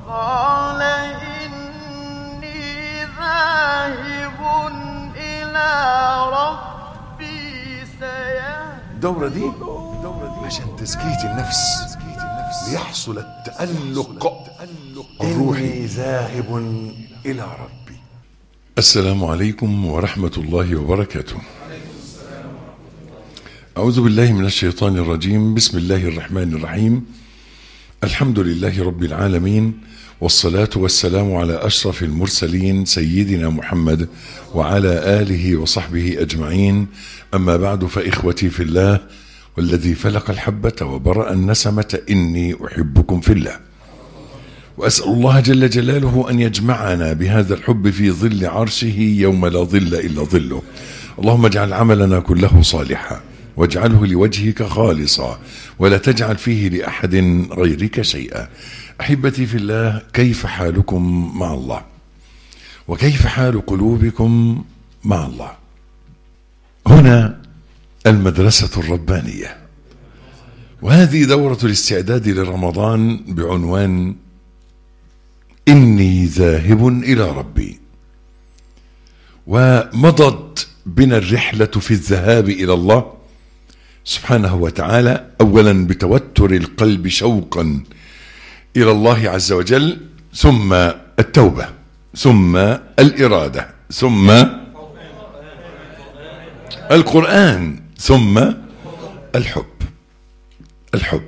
قال إني ذاهب إلى ربي سيهدين الدورة دي عشان تزكية النفس ليحصل التألق الروحي ذاهب إلى ربي السلام عليكم ورحمة الله وبركاته أعوذ بالله من الشيطان الرجيم بسم الله الرحمن الرحيم الحمد لله رب العالمين والصلاة والسلام على أشرف المرسلين سيدنا محمد وعلى آله وصحبه أجمعين أما بعد فإخوتي في الله والذي فلق الحبة وبرأ النسمة إني أحبكم في الله وأسأل الله جل جلاله أن يجمعنا بهذا الحب في ظل عرشه يوم لا ظل إلا ظله اللهم اجعل عملنا كله صالحا واجعله لوجهك خالصا ولا تجعل فيه لأحد غيرك شيئا أحبتي في الله كيف حالكم مع الله وكيف حال قلوبكم مع الله هنا المدرسة الربانية وهذه دورة الاستعداد لرمضان بعنوان إني ذاهب إلى ربي ومضت بنا الرحلة في الذهاب إلى الله سبحانه وتعالى أولا بتوتر القلب شوقا إلى الله عز وجل ثم التوبة ثم الإرادة ثم القرآن ثم الحب الحب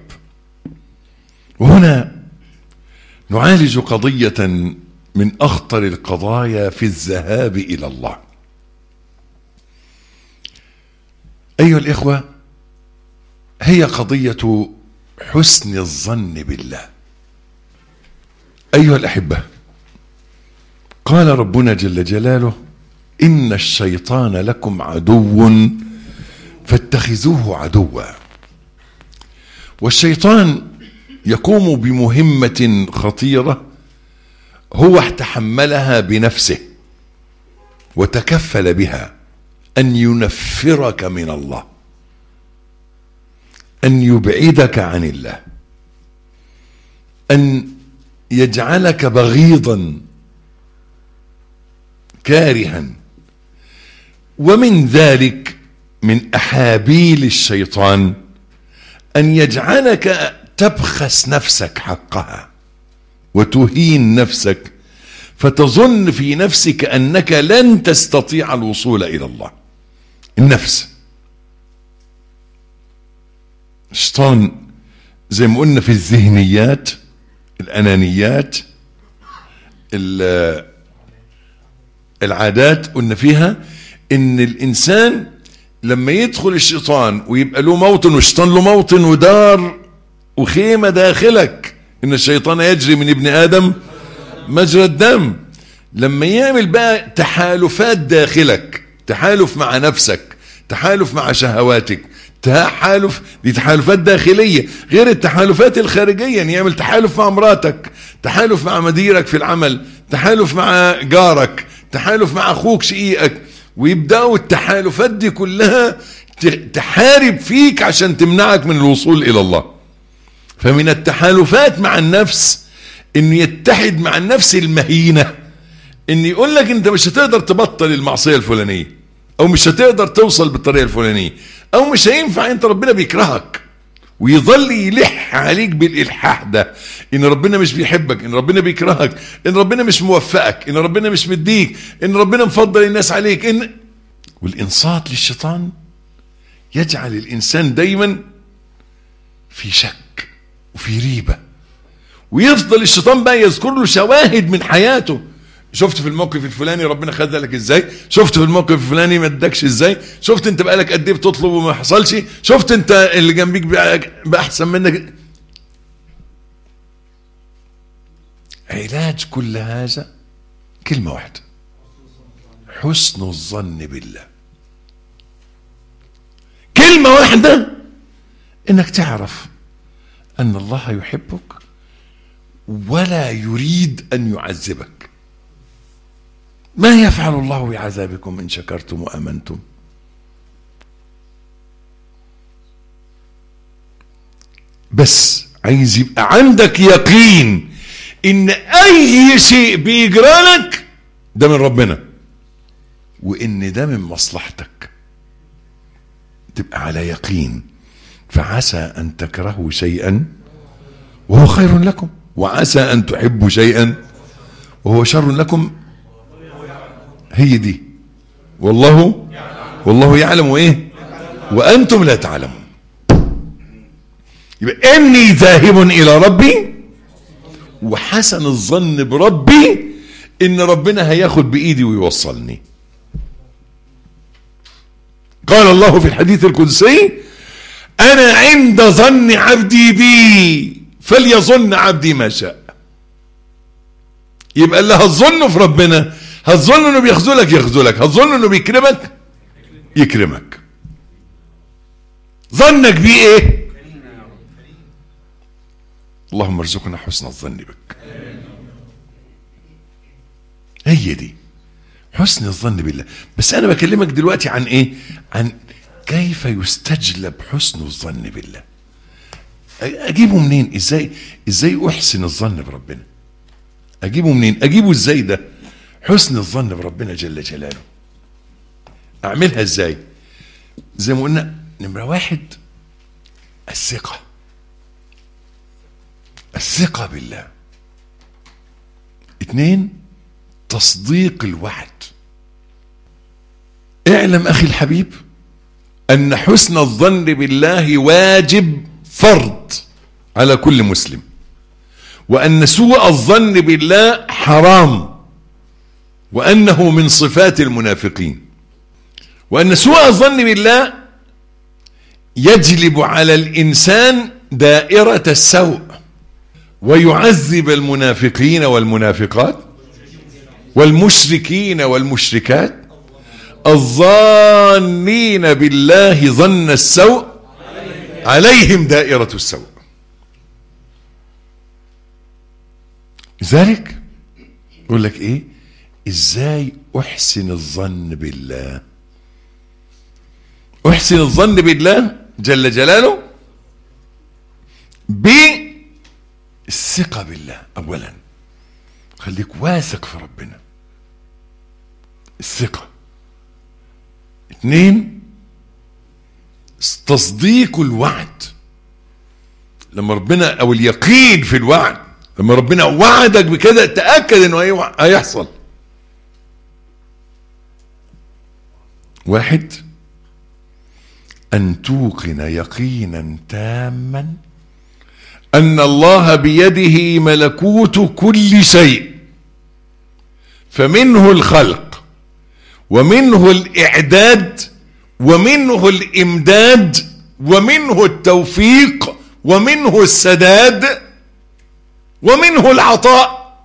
وهنا نعالج قضية من أخطر القضايا في الذهاب إلى الله أيها الإخوة هي قضية حسن الظن بالله أيها الأحبة قال ربنا جل جلاله إن الشيطان لكم عدو فاتخذوه عدوا والشيطان يقوم بمهمة خطيرة هو تحملها بنفسه وتكفل بها أن ينفرك من الله أن يبعدك عن الله أن يجعلك بغيضا كارها ومن ذلك من أحابيل الشيطان أن يجعلك تبخس نفسك حقها وتهين نفسك فتظن في نفسك أنك لن تستطيع الوصول إلى الله النفس الشيطان زي ما قلنا في الذهنيات الأنانيات العادات قلنا فيها ان الانسان لما يدخل الشيطان ويبقى له موطن والشيطان له موطن ودار وخيمة داخلك ان الشيطان يجري من ابن ادم مجرى الدم لما يعمل بقى تحالفات داخلك تحالف مع نفسك تحالف مع شهواتك تحالف دي تحالفات داخلية غير التحالفات الخارجية يعني يعمل تحالف مع مراتك تحالف مع مديرك في العمل تحالف مع جارك تحالف مع اخوك شقيقك ويبداوا التحالفات دي كلها تحارب فيك عشان تمنعك من الوصول الى الله فمن التحالفات مع النفس ان يتحد مع النفس المهينه ان يقول لك انت مش هتقدر تبطل المعصيه الفلانيه او مش هتقدر توصل بالطريقه الفلانيه او مش هينفع انت ربنا بيكرهك ويظل يلح عليك بالالحاح ده ان ربنا مش بيحبك ان ربنا بيكرهك ان ربنا مش موفقك ان ربنا مش مديك ان ربنا مفضل الناس عليك ان والانصات للشيطان يجعل الانسان دايما في شك وفي ريبه ويفضل الشيطان بقى يذكر له شواهد من حياته شفت في الموقف الفلاني ربنا خذلك ازاي شفت في الموقف الفلاني ما ادكش ازاي شفت انت بقالك قد ايه بتطلب وما حصلش شفت انت اللي جنبيك بقى احسن منك علاج كل هذا كلمه واحده حسن الظن بالله كلمه واحده انك تعرف ان الله يحبك ولا يريد ان يعذبك ما يفعل الله بعذابكم ان شكرتم وامنتم بس عايز يبقى عندك يقين ان اي شيء بيجرى لك ده من ربنا وان ده من مصلحتك تبقى على يقين فعسى ان تكرهوا شيئا وهو خير لكم وعسى ان تحبوا شيئا وهو شر لكم هي دي والله والله يعلم ايه وانتم لا تعلمون يبقى اني ذاهب الى ربي وحسن الظن بربي ان ربنا هياخد بايدي ويوصلني قال الله في الحديث القدسي انا عند ظن عبدي بي فليظن عبدي ما شاء يبقى اللي هتظنه في ربنا هتظن انه بيخذلك يخذلك هتظن انه بيكرمك يكرمك ظنك بيه ايه اللهم ارزقنا حسن الظن بك هي دي حسن الظن بالله بس انا بكلمك دلوقتي عن ايه عن كيف يستجلب حسن الظن بالله اجيبه منين ازاي ازاي احسن الظن بربنا اجيبه منين اجيبه ازاي ده حسن الظن بربنا جل جلاله اعملها ازاي زي ما قلنا نمرة واحد الثقة الثقة بالله اثنين تصديق الوعد اعلم اخي الحبيب ان حسن الظن بالله واجب فرض على كل مسلم وان سوء الظن بالله حرام وانه من صفات المنافقين وان سوء الظن بالله يجلب على الانسان دائره السوء ويعذب المنافقين والمنافقات والمشركين والمشركات الظانين بالله ظن السوء عليهم دائرة السوء لذلك يقول لك ايه ازاي احسن الظن بالله احسن الظن بالله جل جلاله بالثقة بالله اولا خليك واثق في ربنا الثقة اثنين تصديق الوعد لما ربنا او اليقين في الوعد لما ربنا وعدك بكده تأكد انه هيحصل واحد ان توقن يقينا تاما ان الله بيده ملكوت كل شيء فمنه الخلق ومنه الاعداد ومنه الامداد ومنه التوفيق ومنه السداد ومنه العطاء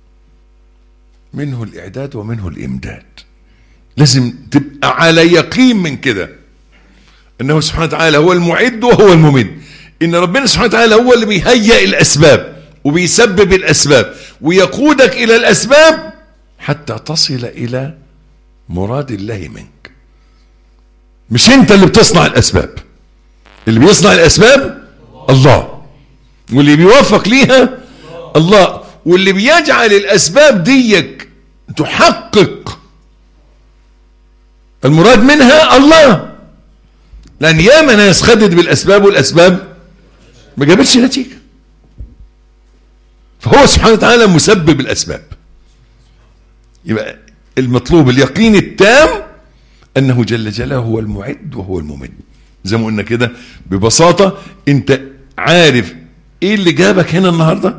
منه الاعداد ومنه الامداد لازم تبقى على يقين من كده انه سبحانه وتعالى هو المعد وهو الممد ان ربنا سبحانه وتعالى هو اللي بيهيئ الاسباب وبيسبب الاسباب ويقودك الى الاسباب حتى تصل الى مراد الله منك مش انت اللي بتصنع الاسباب اللي بيصنع الاسباب الله واللي بيوفق ليها الله واللي بيجعل الاسباب ديك تحقق المراد منها الله لان ياما ناس خدت بالاسباب والاسباب ما جابتش نتيجه فهو سبحانه وتعالى مسبب الاسباب يبقى المطلوب اليقين التام انه جل جلاله هو المعد وهو الممد زي ما قلنا كده ببساطه انت عارف ايه اللي جابك هنا النهارده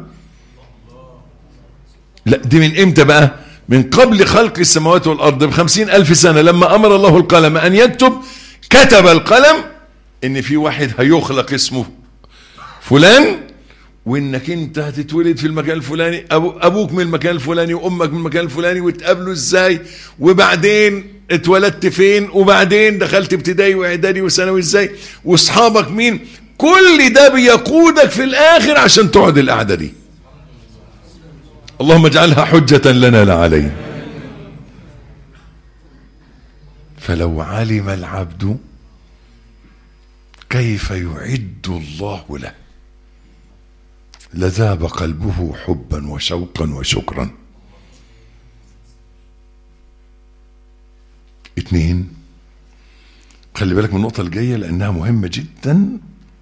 لا دي من امتى بقى من قبل خلق السماوات والارض بخمسين الف سنه لما امر الله القلم ان يكتب كتب القلم ان في واحد هيخلق اسمه فلان وانك انت هتتولد في المكان الفلاني أبو ابوك من المكان الفلاني وامك من المكان الفلاني وتقابلوا ازاي وبعدين اتولدت فين وبعدين دخلت ابتدائي واعدادي وثانوي ازاي واصحابك مين كل ده بيقودك في الاخر عشان تقعد القعده دي اللهم اجعلها حجة لنا لا علينا فلو علم العبد كيف يعد الله له لذاب قلبه حبا وشوقا وشكرا اتنين خلي بالك من النقطة الجاية لأنها مهمة جدا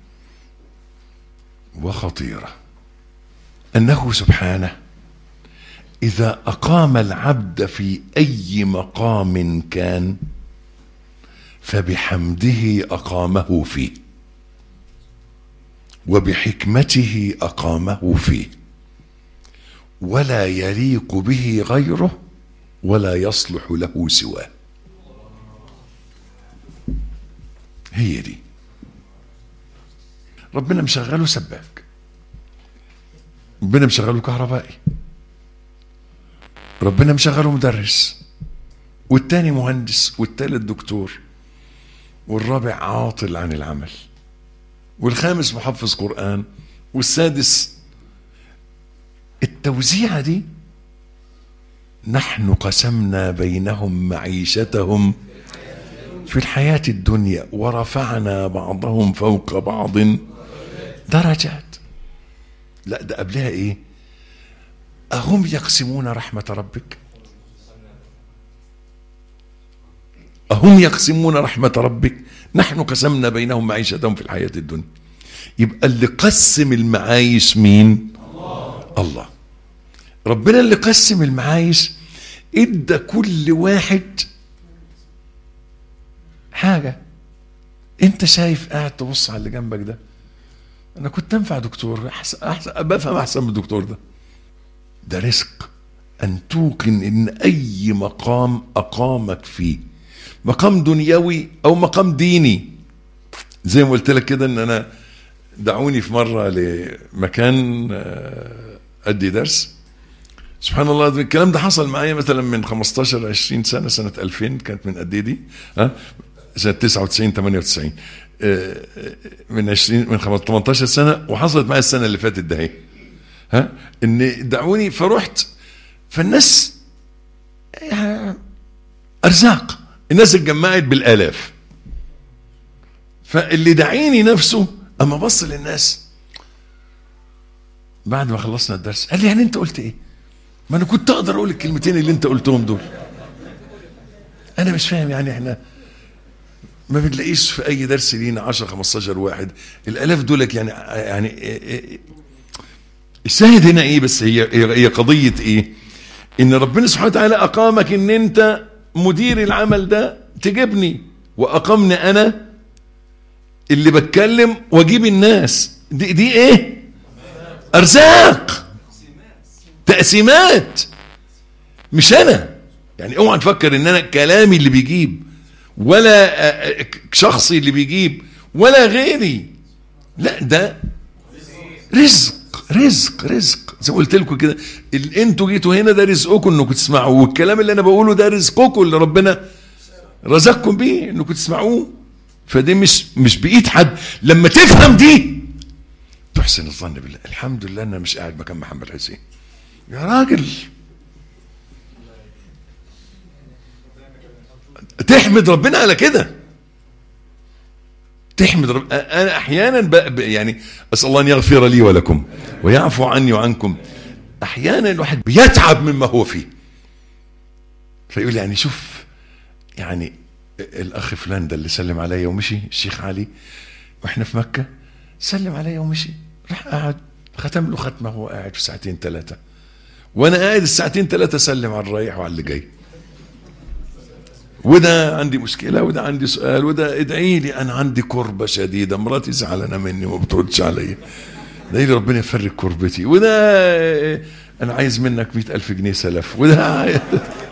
وخطيرة أنه سبحانه إذا أقام العبد في أي مقام كان فبحمده أقامه فيه وبحكمته أقامه فيه ولا يليق به غيره ولا يصلح له سواه هي دي ربنا مشغله سباك ربنا مشغله كهربائي ربنا مشغله مدرس والتاني مهندس والتالت دكتور والرابع عاطل عن العمل والخامس محفظ قرآن والسادس التوزيعة دي نحن قسمنا بينهم معيشتهم في الحياة الدنيا ورفعنا بعضهم فوق بعض درجات لا ده قبلها ايه أهم يقسمون رحمة ربك أهم يقسمون رحمة ربك نحن قسمنا بينهم معيشتهم في الحياة الدنيا يبقى اللي قسم المعايش مين الله, الله. ربنا اللي قسم المعايش ادى كل واحد حاجة انت شايف قاعد تبص على اللي جنبك ده انا كنت انفع دكتور احسن, أحسن بفهم احسن من الدكتور ده ده رزق ان توقن ان اي مقام اقامك فيه مقام دنيوي او مقام ديني زي ما قلت لك كده ان انا دعوني في مره لمكان ادي درس سبحان الله الكلام ده حصل معايا مثلا من 15 20 سنه سنه 2000 كانت من قد دي ها سنه 99 98 من 20 من 18 سنه وحصلت معايا السنه اللي فاتت ده اهي ها ان دعوني فرحت فالناس ارزاق الناس اتجمعت بالالاف فاللي دعيني نفسه اما بص للناس بعد ما خلصنا الدرس قال لي يعني انت قلت ايه ما انا كنت اقدر اقول الكلمتين اللي انت قلتهم دول انا مش فاهم يعني احنا ما بنلاقيش في اي درس لينا 10 15 واحد الالاف دولك يعني يعني الشاهد هنا ايه بس هي هي قضيه ايه ان ربنا سبحانه وتعالى اقامك ان انت مدير العمل ده تجيبني واقامني انا اللي بتكلم واجيب الناس دي دي ايه ارزاق تقسيمات مش انا يعني اوعى تفكر ان انا كلامي اللي بيجيب ولا شخصي اللي بيجيب ولا غيري لا ده رزق رزق رزق زي ما قلت لكم كده انتوا جيتوا هنا ده رزقكم انكم تسمعوا والكلام اللي انا بقوله ده رزقكم اللي ربنا رزقكم بيه انكم تسمعوه فدي مش مش بايد حد لما تفهم دي تحسن الظن بالله الحمد لله انا مش قاعد مكان محمد حسين يا راجل تحمد ربنا على كده تحمد رب انا احيانا ب... يعني اسال الله ان يغفر لي ولكم ويعفو عني وعنكم احيانا الواحد بيتعب مما هو فيه فيقول يعني شوف يعني الاخ فلان ده اللي سلم عليا ومشي الشيخ علي واحنا في مكه سلم عليا ومشي راح قعد ختم له ختمه وهو قاعد في ساعتين ثلاثه وانا قاعد الساعتين ثلاثه اسلم على الرايح وعلى اللي جاي وده عندي مشكلة وده عندي سؤال وده ادعي لي أنا عندي كربة شديدة مراتي زعلانة مني وما بتردش عليا ادعي لي ربنا يفرج كربتي وده أنا عايز منك مئة ألف جنيه سلف وده عايز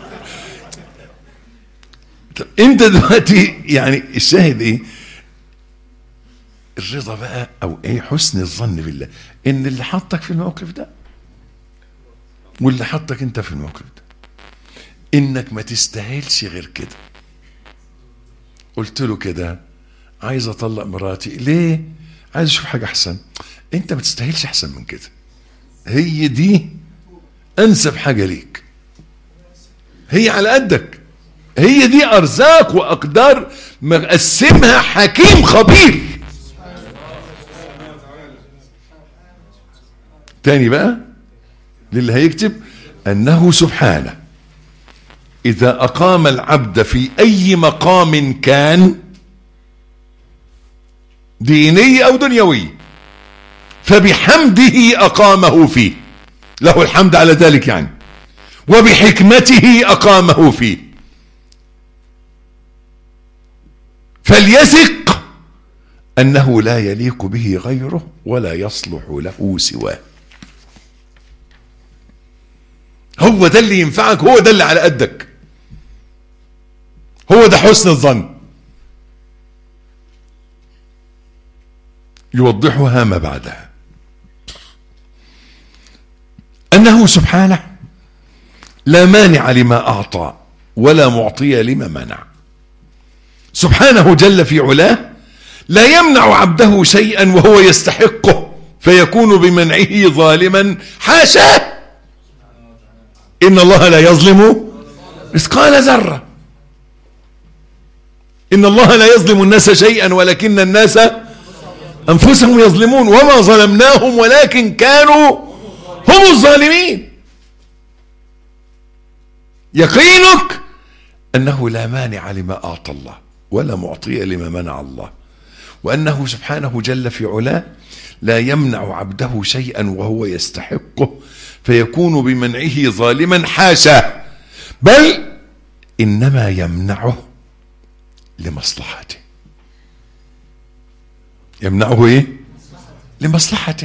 طب أنت دلوقتي يعني الشاهد إيه؟ الرضا بقى أو إيه حسن الظن بالله إن اللي حطك في الموقف ده واللي حطك أنت في الموقف ده انك ما تستاهلش غير كده قلت له كده عايز اطلق مراتي ليه عايز اشوف حاجه احسن انت ما تستاهلش احسن من كده هي دي انسب حاجه ليك هي على قدك هي دي ارزاق واقدار مقسمها حكيم خبير تاني بقى للي هيكتب أنه سبحانه إذا أقام العبد في أي مقام كان ديني أو دنيوي فبحمده أقامه فيه له الحمد على ذلك يعني وبحكمته أقامه فيه فليثق أنه لا يليق به غيره ولا يصلح له سواه هو ده اللي ينفعك هو ده اللي على قدك هو ده حسن الظن يوضحها ما بعدها أنه سبحانه لا مانع لما أعطى ولا معطي لما منع سبحانه جل في علاه لا يمنع عبده شيئا وهو يستحقه فيكون بمنعه ظالما حاشاه إن الله لا يظلم مثقال ذرة إن الله لا يظلم الناس شيئا ولكن الناس أنفسهم يظلمون وما ظلمناهم ولكن كانوا هم الظالمين يقينك أنه لا مانع لما أعطى الله ولا معطي لما منع الله وأنه سبحانه جل في علاه لا يمنع عبده شيئا وهو يستحقه فيكون بمنعه ظالما حاشا بل إنما يمنعه لمصلحته يمنعه ايه لمصلحته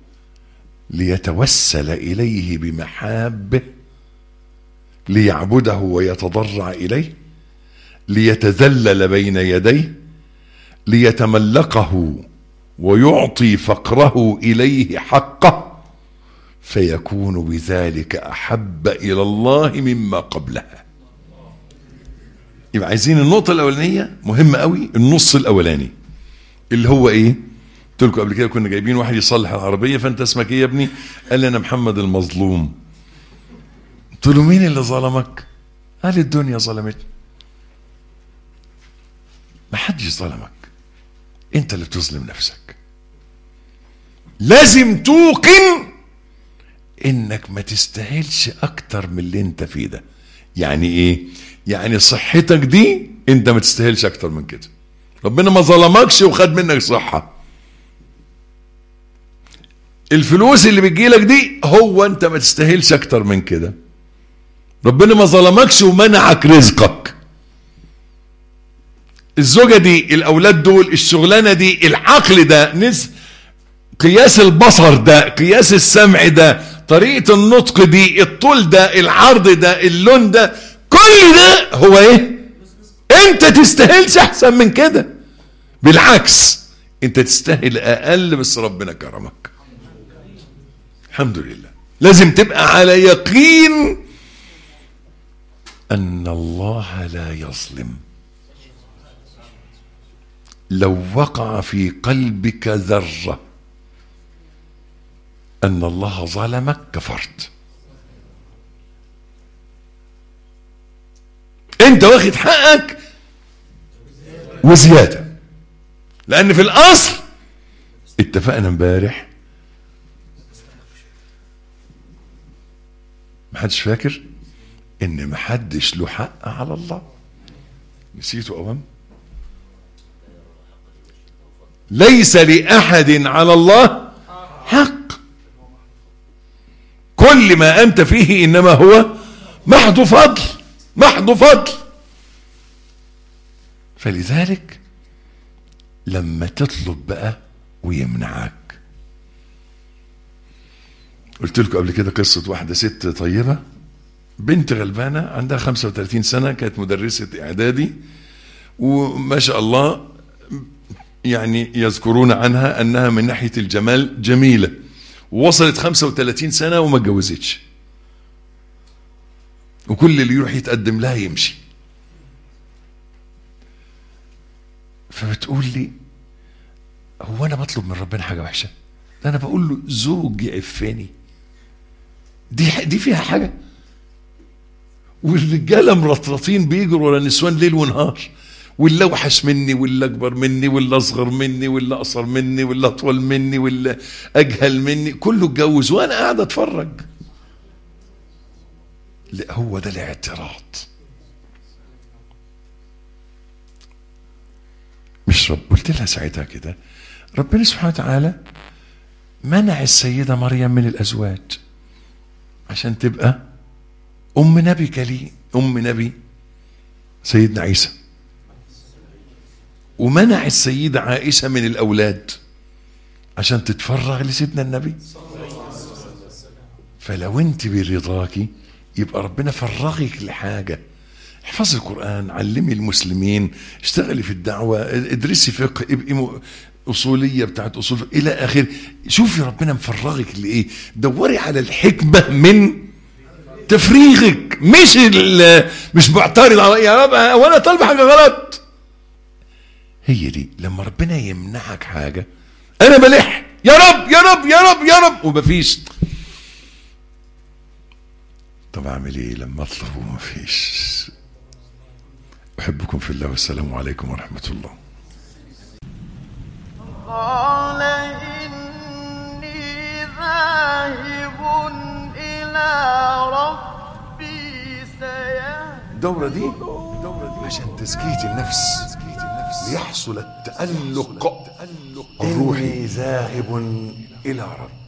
ليتوسل اليه بمحابه ليعبده ويتضرع اليه ليتذلل بين يديه ليتملقه ويعطي فقره اليه حقه فيكون بذلك احب الى الله مما قبلها يبقى عايزين النقطه الاولانيه مهمه قوي النص الاولاني اللي هو ايه قلت لكم قبل كده كنا جايبين واحد يصلح العربيه فانت اسمك ايه يا ابني قال لي انا محمد المظلوم قلت له مين اللي ظلمك قال الدنيا ظلمتني ما حدش ظلمك انت اللي بتظلم نفسك لازم توقن انك ما تستاهلش اكتر من اللي انت فيه ده يعني ايه يعني صحتك دي انت ما تستاهلش اكتر من كده ربنا ما ظلمكش وخد منك صحة الفلوس اللي بتجيلك دي هو انت ما تستاهلش اكتر من كده ربنا ما ظلمكش ومنعك رزقك الزوجة دي الاولاد دول الشغلانة دي العقل ده نس قياس البصر ده قياس السمع ده طريقة النطق دي الطول ده العرض ده اللون ده كل ده هو ايه انت تستاهلش احسن من كده بالعكس انت تستاهل اقل بس ربنا كرمك الحمد لله لازم تبقى على يقين ان الله لا يظلم لو وقع في قلبك ذره ان الله ظلمك كفرت انت واخد حقك وزياده لان في الاصل اتفقنا امبارح محدش فاكر ان محدش له حق على الله نسيته اوام ليس لاحد على الله حق كل ما انت فيه انما هو محض فضل محض فضل فلذلك لما تطلب بقى ويمنعك قلت لكم قبل كده قصة واحدة ست طيبة بنت غلبانة عندها 35 سنة كانت مدرسة إعدادي وما شاء الله يعني يذكرون عنها أنها من ناحية الجمال جميلة ووصلت 35 سنة وما اتجوزتش وكل اللي يروح يتقدم لها يمشي فبتقول لي هو انا بطلب من ربنا حاجه وحشه ده انا بقول له زوج يعفني دي دي فيها حاجه والرجاله مرطرطين بيجروا ورا النسوان ليل ونهار واللي اوحش مني واللي اكبر مني واللي اصغر مني واللي اقصر مني واللي اطول مني واللي اجهل مني كله اتجوز وانا قاعد اتفرج لا هو ده الاعتراض مش رب قلت لها ساعتها كده ربنا سبحانه وتعالى منع السيدة مريم من الأزواج عشان تبقى أم نبي كليم أم نبي سيدنا عيسى ومنع السيدة عائشة من الأولاد عشان تتفرغ لسيدنا النبي فلو انت برضاكي يبقى ربنا فرغك لحاجة احفظي القرآن علمي المسلمين اشتغلي في الدعوة ادرسي فقه ابقي م- أصولية بتاعت أصول فقه إلى آخر شوفي ربنا مفرغك لإيه دوري على الحكمة من تفريغك مش ال- مش معترض على يا رب وانا طالب حاجه غلط هي دي لما ربنا يمنعك حاجه انا بلح يا رب يا رب يا رب يا رب ومفيش طب اعمل ايه لما اطلب ومفيش احبكم في الله والسلام عليكم ورحمه الله قال إني ذاهب إلى ربي سيهدين الدورة دي عشان تزكية النفس ليحصل التألق الروحي ذاهب إلى ربي